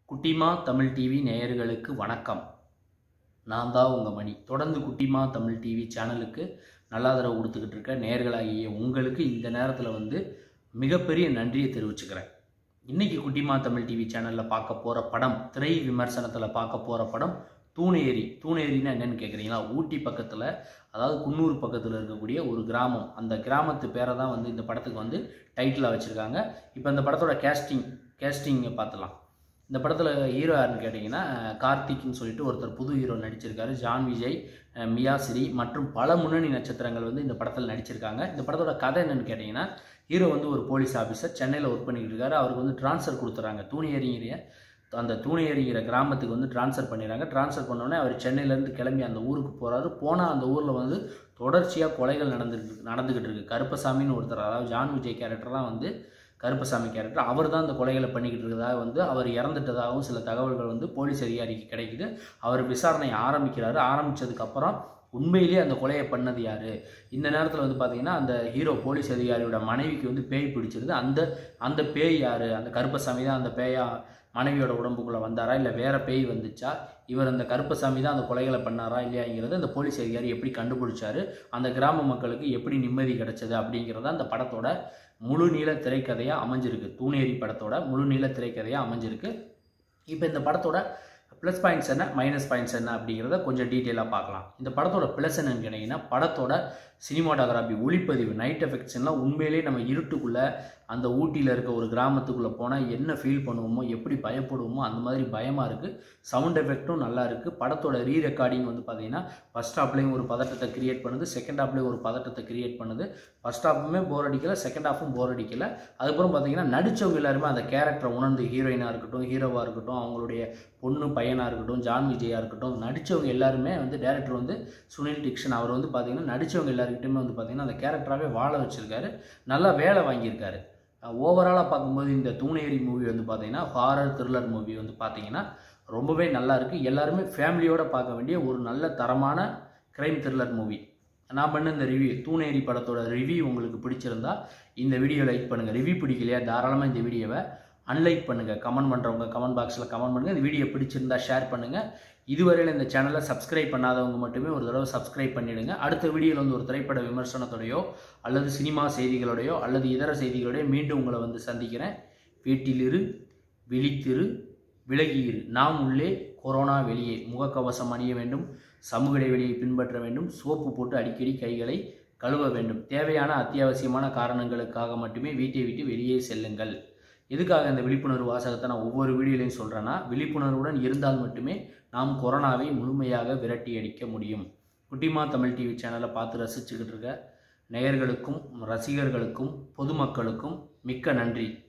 குட்டிமா தமிழ் டிவி நேயர்களுக்கு வணக்கம் நான் தான் உங்கள் மணி தொடர்ந்து குட்டிமா தமிழ் டிவி சேனலுக்கு நல்லாதரவு கொடுத்துக்கிட்டு இருக்க நேயர்களாகிய உங்களுக்கு இந்த நேரத்தில் வந்து மிகப்பெரிய நன்றியை தெரிவிச்சுக்கிறேன் இன்னைக்கு குட்டிமா தமிழ் டிவி சேனலில் பார்க்க போகிற படம் திரை விமர்சனத்தில் பார்க்க போகிற படம் தூணேரி தூணேரின்னா என்னன்னு கேட்குறீங்களா ஊட்டி பக்கத்தில் அதாவது குன்னூர் பக்கத்தில் இருக்கக்கூடிய ஒரு கிராமம் அந்த கிராமத்து பேரை தான் வந்து இந்த படத்துக்கு வந்து டைட்டிலாக வச்சுருக்காங்க இப்போ இந்த படத்தோட கேஸ்டிங் கேஸ்டிங்கை பார்த்துலாம் இந்த படத்தில் ஹீரோ யாருன்னு கேட்டிங்கன்னா கார்த்திக்னு சொல்லிட்டு ஒருத்தர் புது ஹீரோ நடிச்சிருக்காரு ஜான் விஜய் அஹ் மியா ஸ்ரீ மற்றும் பல முன்னணி நட்சத்திரங்கள் வந்து இந்த படத்தில் நடிச்சிருக்காங்க இந்த படத்தோட கதை என்னன்னு கேட்டிங்கன்னா ஹீரோ வந்து ஒரு போலீஸ் ஆஃபீஸர் சென்னையில் ஒர்க் பண்ணிக்கிட்டு இருக்காரு அவருக்கு வந்து ட்ரான்ஸ்ஃபர் கொடுத்துறாங்க தூணியறிங்கிற அந்த தூணியறிங்கிற கிராமத்துக்கு வந்து ட்ரான்ஸ்ஃபர் பண்ணிடுறாங்க ட்ரான்ஸ்ஃபர் பண்ணோடனே அவர் சென்னையிலேருந்து கிளம்பி அந்த ஊருக்கு போகிறாரு போனால் அந்த ஊரில் வந்து தொடர்ச்சியாக கொலைகள் நடந்துட்டு நடந்துக்கிட்டு இருக்கு கருப்பசாமின்னு ஒருத்தர் அதாவது ஜான் விஜய் கேரக்டர் தான் வந்து கருப்பசாமி கேரக்டர் அவர் தான் அந்த கொலைகளை பண்ணிக்கிட்டு இருக்கிறதாக வந்து அவர் இறந்துட்டதாகவும் சில தகவல்கள் வந்து போலீஸ் அதிகாரிக்கு கிடைக்குது அவர் விசாரணை ஆரம்பிக்கிறாரு ஆரம்பித்ததுக்கப்புறம் உண்மையிலேயே அந்த கொலையை பண்ணது யார் இந்த நேரத்தில் வந்து பார்த்தீங்கன்னா அந்த ஹீரோ போலீஸ் அதிகாரியோட மனைவிக்கு வந்து பேய் பிடிச்சிருது அந்த அந்த பேய் யார் அந்த கருப்பசாமி தான் அந்த பேயா மனைவியோட உடம்புக்குள்ளே வந்தாரா இல்லை வேற பேய் வந்துச்சா இவர் அந்த கருப்பசாமி தான் அந்த கொலைகளை பண்ணாரா இல்லையாங்கிறது அந்த போலீஸ் அதிகாரி எப்படி கண்டுபிடிச்சாரு அந்த கிராம மக்களுக்கு எப்படி நிம்மதி கிடைச்சது அப்படிங்கிறத அந்த படத்தோட முழு நீள திரைக்கதையாக அமைஞ்சிருக்கு தூணேரி படத்தோட முழு நீள திரைக்கதையாக அமைஞ்சிருக்கு இப்போ இந்த படத்தோட ப்ளஸ் பாயிண்ட்ஸ் என்ன மைனஸ் பாயிண்ட்ஸ் என்ன அப்படிங்கிறத கொஞ்சம் டீட்டெயிலாக பார்க்கலாம் இந்த படத்தோட ப்ளஸ் என்னன்னு கேட்டிங்கன்னா படத்தோட சினிமாட்டோகிராஃபி ஒளிப்பதிவு நைட் எஃபெக்ட்ஸ் எல்லாம் உண்மையிலேயே நம்ம இருட்டுக்குள்ளே அந்த ஊட்டியில் இருக்க ஒரு கிராமத்துக்குள்ளே போனால் என்ன ஃபீல் பண்ணுவோமோ எப்படி பயப்படுவோமோ அந்த மாதிரி பயமாக இருக்குது சவுண்ட் எஃபெக்ட்டும் நல்லா இருக்குது படத்தோட ரீ ரெக்கார்டிங் வந்து பார்த்தீங்கன்னா ஃபஸ்ட் ஹாப்லேயும் ஒரு பதட்டத்தை கிரியேட் பண்ணுது செகண்ட் ஹாப்லேயும் ஒரு பதட்டத்தை கிரியேட் பண்ணுது ஃபஸ்ட் ஹாஃபுமே போர் அடிக்கல செகண்ட் ஹாஃபும் போர் அடிக்கல அதுக்கப்புறம் பார்த்தீங்கன்னா நடித்தவங்க எல்லாருமே அந்த கேரக்டரை உணர்ந்து ஹீரோயினாக இருக்கட்டும் ஹீரோவாக இருக்கட்டும் அவங்களுடைய பொண்ணு பையனாக இருக்கட்டும் ஜான் விஜயாக இருக்கட்டும் நடித்தவங்க எல்லாருமே வந்து டேரக்டர் வந்து சுனில் டிக்ஷன் அவர் வந்து பார்த்தீங்கன்னா நடித்தவங்க எல்லாருக்கிட்டையுமே வந்து பார்த்தீங்கன்னா அந்த கேரக்டராகவே வாழ வச்சிருக்காரு நல்லா வேலை வாங்கியிருக்காரு ஓவராலாக பார்க்கும்போது இந்த தூணேரி மூவி வந்து பார்த்தீங்கன்னா ஹாரர் த்ரில்லர் மூவி வந்து பார்த்தீங்கன்னா ரொம்பவே நல்லா இருக்குது எல்லாருமே ஃபேமிலியோடு பார்க்க வேண்டிய ஒரு நல்ல தரமான க்ரைம் த்ரில்லர் மூவி நான் பண்ண இந்த ரிவ்யூ தூணேரி படத்தோட ரிவ்யூ உங்களுக்கு பிடிச்சிருந்தா இந்த வீடியோ லைக் பண்ணுங்கள் ரிவ்யூ பிடிக்கலையா தாராளமாக இந்த வீடியோவை அன்லைக் பண்ணுங்கள் கமெண்ட் பண்ணுறவங்க கமெண்ட் பாக்ஸில் கமெண்ட் பண்ணுங்கள் இந்த வீடியோ பிடிச்சிருந்தா ஷேர் பண்ணுங்கள் இதுவரையில் இந்த சேனலை சப்ஸ்கிரைப் பண்ணாதவங்க மட்டுமே ஒரு தடவை சப்ஸ்கிரைப் பண்ணிவிடுங்க அடுத்த வீடியோவில் வந்து ஒரு திரைப்பட விமர்சனத்தோடையோ அல்லது சினிமா செய்திகளோடையோ அல்லது இதர செய்திகளோடையோ மீண்டும் உங்களை வந்து சந்திக்கிறேன் வீட்டிலிரு விழித்திரு விலகியிரு நாம் உள்ளே கொரோனா வெளியே முகக்கவசம் அணிய வேண்டும் சமூக இடைவெளியை பின்பற்ற வேண்டும் சோப்பு போட்டு அடிக்கடி கைகளை கழுவ வேண்டும் தேவையான அத்தியாவசியமான காரணங்களுக்காக மட்டுமே வீட்டை விட்டு வெளியே செல்லுங்கள் எதுக்காக இந்த விழிப்புணர்வு வாசகத்தை நான் ஒவ்வொரு வீடியோலையும் சொல்கிறேன்னா விழிப்புணர்வுடன் இருந்தால் மட்டுமே நாம் கொரோனாவை முழுமையாக விரட்டி அடிக்க முடியும் குட்டிமா தமிழ் டிவி சேனலை பார்த்து ரசிச்சுக்கிட்டு இருக்க நேயர்களுக்கும் ரசிகர்களுக்கும் பொதுமக்களுக்கும் மிக்க நன்றி